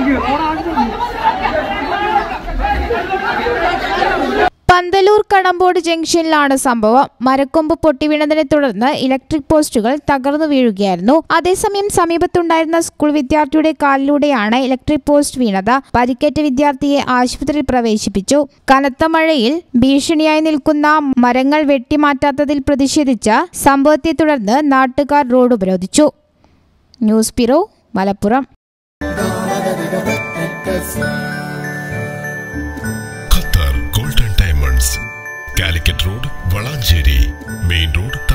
പന്തലൂർ കടമ്പോട് ജംഗ്ഷനിലാണ് സംഭവം മരക്കൊമ്പ് പൊട്ടിവീണതിനെ തുടർന്ന് ഇലക്ട്രിക് പോസ്റ്റുകൾ തകർന്നു വീഴുകയായിരുന്നു അതേസമയം സമീപത്തുണ്ടായിരുന്ന സ്കൂൾ വിദ്യാർത്ഥിയുടെ കാലിലൂടെയാണ് ഇലക്ട്രിക് പോസ്റ്റ് വീണത് പരിക്കേറ്റ വിദ്യാർത്ഥിയെ ആശുപത്രിയിൽ പ്രവേശിപ്പിച്ചു കനത്ത മഴയിൽ ഭീഷണിയായി നിൽക്കുന്ന മരങ്ങൾ വെട്ടിമാറ്റാത്തതിൽ പ്രതിഷേധിച്ച് സംഭവത്തെ തുടർന്ന് നാട്ടുകാർ റോഡ് ഉപരോധിച്ചു news bureau Malappuram Qatar golden diamonds Calicut road Valanchery main road